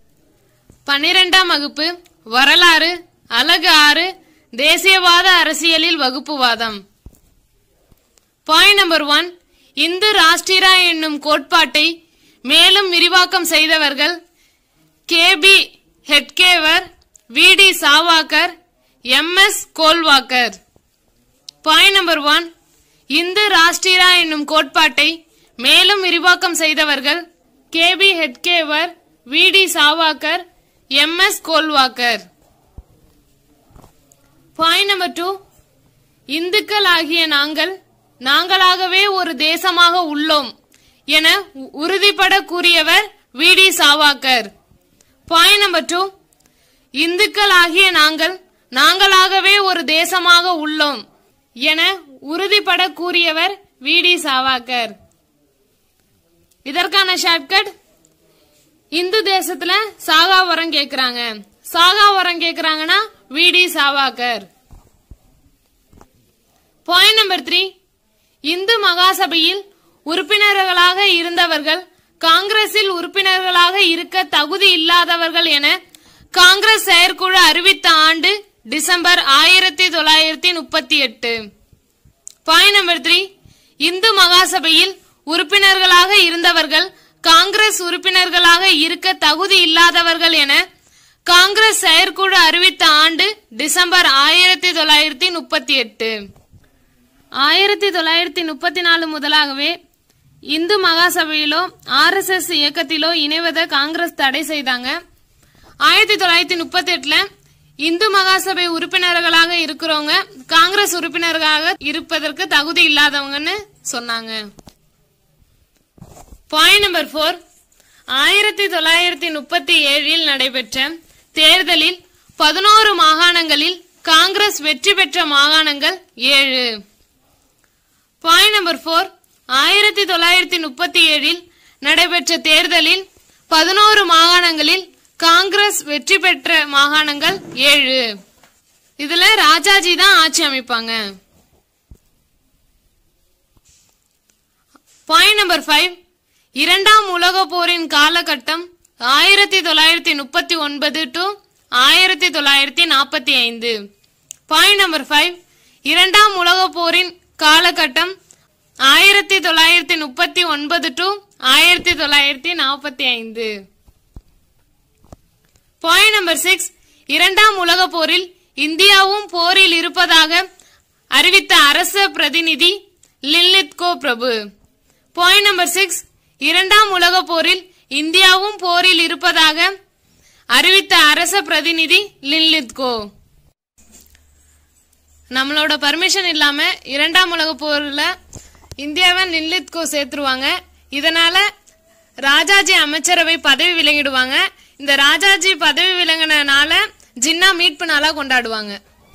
பன்னிரெண்டாம் வகுப்பு வரலாறு அலகு ஆறு தேசியவாத அரசியலில் வகுப்புவாதம் point number one Hindu Rashtra என்னும் கோட்பாட்டை மேலும் விரிவாக்கம் செய்தவர்கள் K B Hedgewar V D Savarkar M S Golwalkar point number one Hindu Rashtra என்னும் கோட்பாட்டை மேலும் விரிவாக்கம் செய்தவர்கள் K B Hedgewar V D Savarkar M S Golwalkar point number two இந்துக்கள் ஆகிய நாங்கள் நாங்களாகவே ஒரு தேசமாக உள்ளோம் என உ- உறுதிபட கூறியவர் V D Savarkar point number two இந்துக்கள் ஆகிய நாங்கள் நாங்களாகவே ஒரு தேசமாக உள்ளோம் என உறுதிபட கூறியவர் வி டி சாவாக்கர் இதற்கான ஷார்ட்கட் இந்து தேசத்துல சாகா வரம் கேக்குறாங்க சாகா வரம் கேக்குறாங்கன்னா V D Savarkar point number three Hindu மகாசபையில் உறுப்பினர்களாக இருந்தவர்கள் காங்கிரஸில் உறுப்பினர்களாக இருக்க தகுதி இல்லாதவர்கள் என காங்கிரஸ் செயற்குழு அறிவித்த ஆண்டு டிசம்பர் ஆயிரத்தி தொள்ளாயிரத்தி முப்பத்தி எட்டு பாயிண்ட் நம்பர் த்ரீ இந்து மகாசபையில் உறுப்பினர்களாக இருந்தவர்கள் காங்கிரஸ் உறுப்பினர்களாக இருக்க தகுதி இல்லாதவர்கள் என காங்கிரஸ் செயற்குழு அறிவித்த ஆண்டு டிசம்பர் ஆயிரத்தி தொள்ளாயிரத்தி முப்பத்தி எட்டு ஆயிரத்தி தொள்ளாயிரத்தி முப்பத்தி நாலு முதலாகவே இந்து மகாசபையிலோ ஆர்எஸ்எஸ் இயக்கத்திலோ இணைவதை காங்கிரஸ் தடை செய்தாங்க ஆயிரத்தி தொள்ளாயிரத்தி முப்பத்தி எட்டுல இந்து மகாசபை உறுப்பினர்களாக இருக்கிறவங்க காங்கிரஸ் உறுப்பினர்களாக இருப்பதற்கு தகுதி இல்லாதவங்கன்னு சொன்னாங்க பாயிண்ட் நம்பர் ஃபோர் ஆயிரத்தி தொள்ளாயிரத்தி முப்பத்தி ஏழில் நடைபெற்ற தேர்தலில் பதினோரு மாகாணங்களில் காங்கிரஸ் வெற்றி பெற்ற மாகாணங்கள் ஏழு பாயிண்ட் நம்பர் ஃபோர் ஆயிரத்தி தொள்ளாயிரத்தி முப்பத்தி ஏழில் நடைபெற்ற தேர்தலில் பதினோரு மாகாணங்களில் காங்கிரஸ் வெற்றி பெற்ற மாகாணங்கள் ஏழு இதுல ராஜாஜி தான் ஆட்சி அமைப்பாங்க பாயிண்ட் நம்பர் ஃபைவ் இரண்டாம் உலக போரின் காலகட்டம் ஆயிரத்தி தொள்ளாயிரத்தி முப்பத்தி ஒன்பது டு ஆயிரத்தி தொள்ளாயிரத்தி நாற்பத்தி ஐந்து பாயிண்ட் நம்பர் ஃபைவ் இரண்டாம் உலக போரின் காலகட்டம் ஆயிரத்தி தொள்ளாயிரத்தி முப்பத்தி ஒன்பது டு ஆயிரத்தி தொள்ளாயிரத்தி நாற்பத்தி ஐந்து பாயிண்ட் நம்பர் சிக்ஸ் இரண்டாம் உலக போரில் இந்தியாவும் போரில் இருப்பதாக அறிவித்த அரச பிரதிநிதி லில்லித்கோ பிரபு பாயிண்ட் நம்பர் சிக்ஸ் இரண்டாம் உலக போரில் இந்தியாவும் போரில் இருப்பதாக அறிவித்த அரச பிரதிநிதி லின்லித்கோ நம்மளோட பர்மிஷன் இல்லாம இரண்டாம் உலக போர்ல இந்தியாவை நில்லித்கோ சேர்த்துருவாங்க இதனால ராஜாஜி அமைச்சரவை பதவி விலகிடுவாங்க இந்த ராஜாஜி பதவி விலங்கினால ஜின்னா மீட்பு நாளா கொண்டாடுவாங்க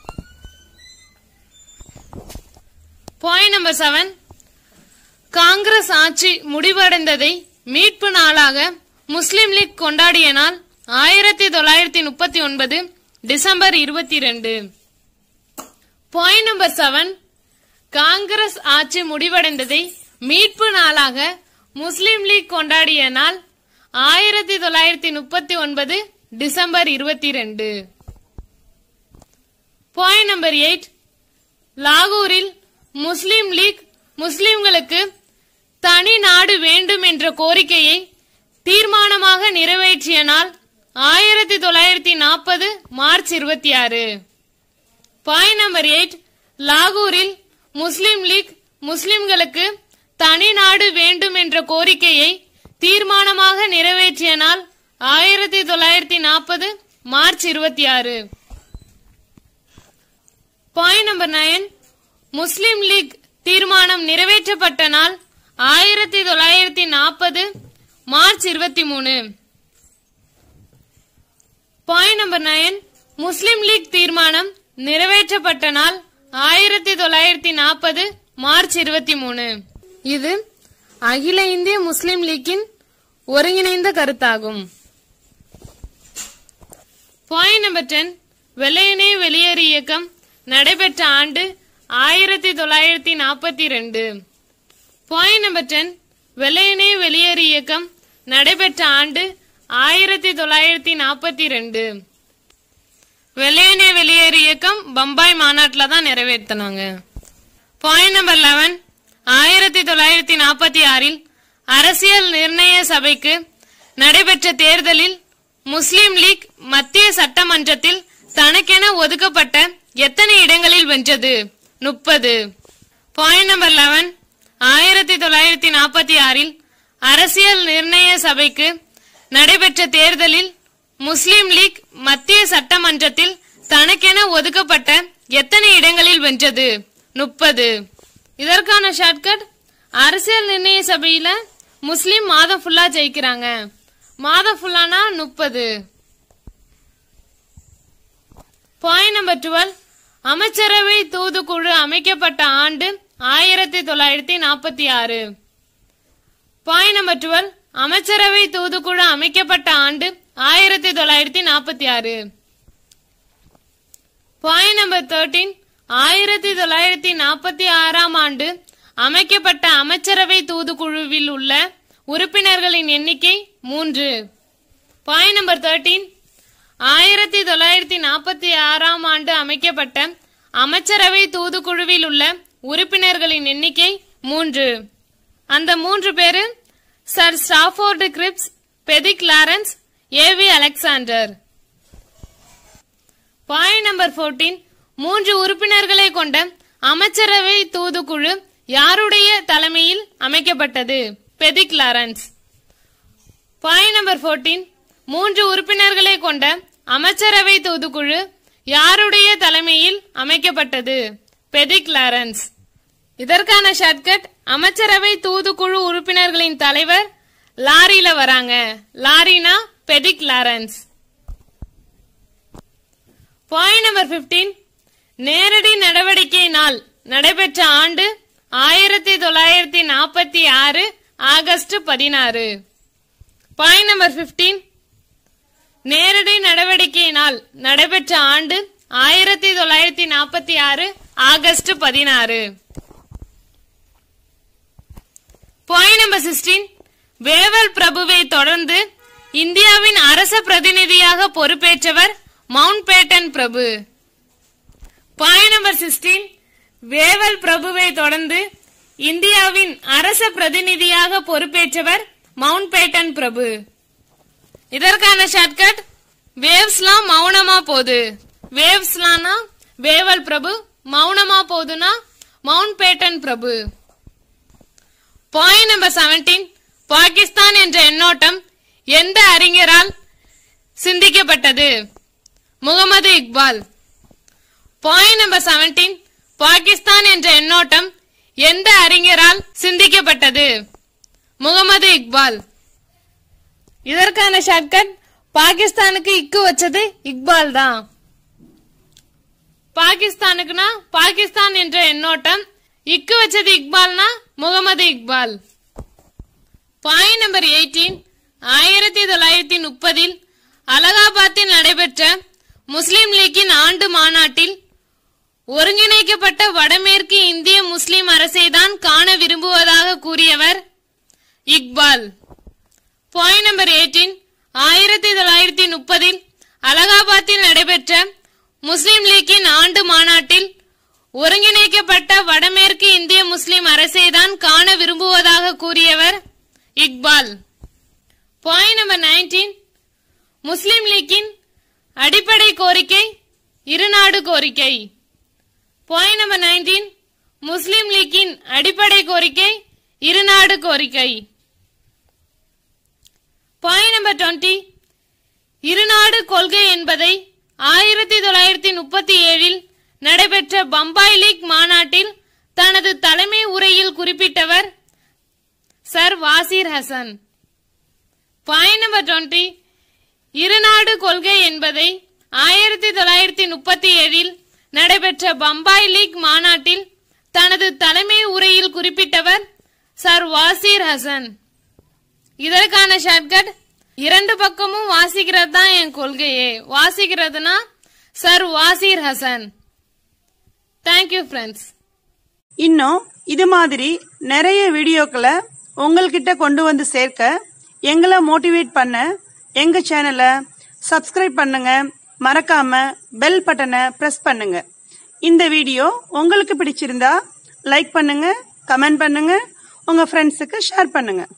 பாயிண்ட் நம்பர் செவன் காங்கிரஸ் ஆட்சி முடிவடைந்ததை மீட்பு நாளாக முஸ்லிம் லீக் கொண்டாடிய நாள் ஆயிரத்தி தொள்ளாயிரத்தி முப்பத்தி ஒன்பது டிசம்பர் இருபத்தி ரெண்டு பாயிண்ட் நம்பர் செவன் காங்கிரஸ் ஆட்சி முடிவடைந்ததை மீட்பு நாளாக முஸ்லிம் லீக் கொண்டாடிய நாள் ஆயிரத்தி தொள்ளாயிரத்தி முப்பத்தி ஒன்பது டிசம்பர் இருபத்தி ரெண்டு பாயிண்ட் நம்பர் எயிட் லாகூரில் முஸ்லிம் லீக் முஸ்லிம்களுக்கு தனி நாடு வேண்டும் என்ற கோரிக்கையை தீர்மானமாக நிறைவேற்றிய நாள் ஆயிரத்தி தொள்ளாயிரத்தி நாற்பது மார்ச் இருபத்தி ஆறு பாயிண்ட் நம்பர் எயிட் லாகூரில் முஸ்லிம் லீக் முஸ்லிம்களுக்கு தனி நாடு வேண்டும் என்ற கோரிக்கையை தீர்மானமாக நிறைவேற்றிய நாள் ஆயிரத்தி தொள்ளாயிரத்தி நாற்பது மார்ச் இருபத்தி ஆறு point number nine Muslim League தீர்மானம் நிறைவேற்றப்பட்ட நாள் ஆயிரத்தி தொள்ளாயிரத்தி நாற்பது மார்ச் இருபத்தி மூணு point number nine Muslim League தீர்மானம் நிறைவேற்றப்பட்ட நாள் ஆயிரத்தி தொள்ளாயிரத்தி நாற்பது மார்ச் இருபத்தி மூணு இது அகில இந்திய முஸ்லிம் லீக்கின் ஒருங்கிணைந்த கருத்தாகும் பாயிண்ட் நம்பர் டென் வெள்ளையனே வெளியேறு இயக்கம் நடைபெற்ற ஆண்டு ஆயிரத்தி தொள்ளாயிரத்தி நாற்பத்தி ரெண்டு பாயிண்ட் நம்பர் டென் வெள்ளையனே வெளியேறு இயக்கம் நடைபெற்ற ஆண்டு ஆயிரத்தி தொள்ளாயிரத்தி நாற்பத்தி ரெண்டு வெள்ளையனே வெளியேறு இயக்கம் பம்பாய் மாநாட்டில் தான் நிறைவேற்றினாங்க பாயிண்ட் நம்பர் லெவன் ஆயிரத்தி தொள்ளாயிரத்தி நாற்பத்தி ஆறில் அரசியல் நிர்ணய சபைக்கு நடைபெற்ற தேர்தலில் முஸ்லிம் லீக் மத்திய சட்டமன்றத்தில் தனக்கென ஒதுக்கப்பட்ட எத்தனை இடங்களில் வென்றது முப்பது பாயிண்ட் நம்பர் லெவன் ஆயிரத்தி தொள்ளாயிரத்தி நாற்பத்தி ஆறில் அரசியல் நிர்ணய சபைக்கு நடைபெற்ற தேர்தலில் முஸ்லிம் லீக் மத்திய சட்டமன்றத்தில் தனக்கென ஒதுக்கப்பட்ட எத்தனை இடங்களில் வென்றது முப்பது இதற்கான ஷார்ட்கட் அரசியல் நிர்ணய சபையில முஸ்லிம் மாதம் ஃபுல்லா ஜெயிக்கிறாங்க மாதம் ஃபுல்லானா முப்பது பாயிண்ட் நம்பர் டுவெல் அமைச்சரவை தூதுக்குழு அமைக்கப்பட்ட ஆண்டு ஆயிரத்தி தொள்ளாயிரத்தி நாற்பத்தி ஆறு பாயிண்ட் நம்பர் டுவெல் அமைச்சரவை தூதுக்குழு அமைக்கப்பட்ட ஆண்டு ஆயிரத்தி தொள்ளாயிரத்தி நாற்பத்தி ஆறு பாயிண்ட் நம்பர் தேர்ட்டீன் ஆயிரத்தி தொள்ளாயிரத்தி நாற்பத்தி ஆறாம் ஆண்டு அமைக்கப்பட்ட அமைச்சரவை தூதுக்குழுவில் உள்ள உறுப்பினர்களின் எண்ணிக்கை மூன்று பாயிண்ட் நம்பர் தேர்ட்டீன் ஆயிரத்தி தொள்ளாயிரத்தி நாற்பத்தி ஆறாம் ஆண்டு அமைக்கப்பட்ட அமைச்சரவை தூதுக்குழுவில் உள்ள உறுப்பினர்களின் எண்ணிக்கை மூன்று அந்த மூன்று பேரு sir Stafford Cripps Pethick Lawrence A V Alexander point number 14 மூன்று உறுப்பினர்களை கொண்ட அமைச்சரவை தூதுக்குழு யாருடைய தலைமையில் அமைக்கப்பட்டது பெதிக் லாரன்ஸ் பாயிண்ட் நம்பர் 14 மூன்று உறுப்பினர்களை கொண்ட அமைச்சரவை தூதுக்குழு யாருடைய தலைமையில் அமைக்கப்பட்டது பெதிக் லாரன்ஸ் இதற்கான ஷார்ட்கட் அமைச்சரவை தூதுக்குழு உறுப்பினர்களின் தலைவர் லாரியில வராங்க லாரினா பெடிக் லாரன்ஸ் பாயிண்ட் நம்பர் 15 நேரடி நடவடிக்கை நாள் நடைபெற்ற ஆண்டு ஆயிரத்தி தொள்ளாயிரத்தி நாற்பத்தி ஆறு ஆகஸ்ட் பதினாறு பாயிண்ட் நம்பர் 15 நேரடி நடவடிக்கை நாள் நடைபெற்ற ஆண்டு ஆயிரத்தி தொள்ளாயிரத்தி நாற்பத்தி ஆறு ஆகஸ்ட் பதினாறு பாயிண்ட் நம்பர் சிக்ஸ்டீன் வேவல் பிரபுவை தொடர்ந்து இந்தியாவின் அரச பிரதிநிதியாக பொறுப்பேற்றவர் மவுண்ட் பேட்டன் பிரபு பாயிண்ட் நம்பர் சிக்ஸ்டீன் வேவல் பிரபுவை தொடர்ந்து இந்தியாவின் அரச பிரதிநிதியாக பொறுப்பேற்றவர் மவுண்ட் பேட்டன் பிரபு இதற்கான ஷார்ட்கட் வேவ்ஸ்லாம் மௌனமா போகுது வேவ்ஸ்லானா வேவல் பிரபு மௌனமா போகுதுன்னா மவுண்ட் பேட்டன் பிரபு பாயிண்ட் நம்பர் 17 பாகிஸ்தான் என்ற எண்ணோட்டம் எந்த அறிஞரால் சிந்திக்கப்பட்டது முகமது இக்பால் பாயிண்ட் நம்பர் 17 பாகிஸ்தான் என்ற எண்ணோட்டம் எந்த அறிஞரால் சிந்திக்கப்பட்டது முகமது இக்பால் இதற்கான ஷார்ட்கட் பாகிஸ்தானுக்கு இக்கு வச்சது இக்பால் தான் பாகிஸ்தானுக்குனா பாகிஸ்தான் என்ற எண்ணோட்டம் இக்கு வச்சது இக்பால்னா முகமது இக்பால் பாயிண்ட் நம்பர் 18 ஆயிரத்தி தொள்ளாயிரத்தி முப்பதில் அலகாபாத்தில் நடைபெற்ற முஸ்லிம் லீக்கின் ஆண்டு மாநாட்டில் ஒருங்கிணைக்கப்பட்ட வடமேற்கு இந்திய முஸ்லிம் அரசை தான் காண விரும்புவதாக கூறியவர் இக்பால் பாயிண்ட் நம்பர் 18 ஆயிரத்தி தொள்ளாயிரத்தி முப்பதில் அலகாபாத்தில் நடைபெற்ற முஸ்லிம் லீக்கின் ஆண்டு மாநாட்டில் ஒருங்கிணைக்கப்பட்ட வடமேற்கு இந்திய முஸ்லிம் அரசை தான் காண விரும்புவதாக கூறியவர் இக்பால் பாயிண்ட் நம்பர் 19 முஸ்லிம் லீக்கின் அடிப்படை கோரிக்கை இருநாடு கோரிக்கை பாயிண்ட் நம்பர் 19 முஸ்லிம் லீக்கின் அடிப்படை கோரிக்கை இருநாடு கோரிக்கை பாயிண்ட் நம்பர் 20 இருநாடு கொள்கை என்பதை ஆயிரத்தி தொள்ளாயிரத்தி முப்பத்தி ஏழில் நடைபெற்ற பம்பாய் லீக் மாநாட்டில் தனது தலைமை உரையில் குறிப்பிட்டவர் sir Wazir Hasan point number 20 இருநாடு கொள்கை என்பதை ஆயிரத்தி தொள்ளாயிரத்தி முப்பத்தி ஏழில் நடைபெற்ற பம்பாய் லீக் மாநாட்டில் தனது தலைமை உரையில் குறிப்பிட்டவர் சர் வாசிர் ஹசன் இதற்கான ஷார்ட்கட் இரண்டு பக்கமும் வாசிக்கிறது தான் என் கொள்கையே வாசிக்கிறதுனா sir Wazir Hasan thank you friends இன்னும் இது மாதிரி நிறைய வீடியோக்களை உங்கள்கிட்ட கொண்டு வந்து சேர்க்க எங்களை மோட்டிவேட் பண்ண எங்க சேனலை சப்ஸ்கிரைப் பண்ணுங்க மறக்காம பெல் பட்டனை பிரஸ் பண்ணுங்க இந்த வீடியோ உங்களுக்கு பிடிச்சிருந்தா லைக் பண்ணுங்க கமெண்ட் பண்ணுங்க உங்க ஃப்ரெண்ட்ஸுக்கு ஷேர் பண்ணுங்க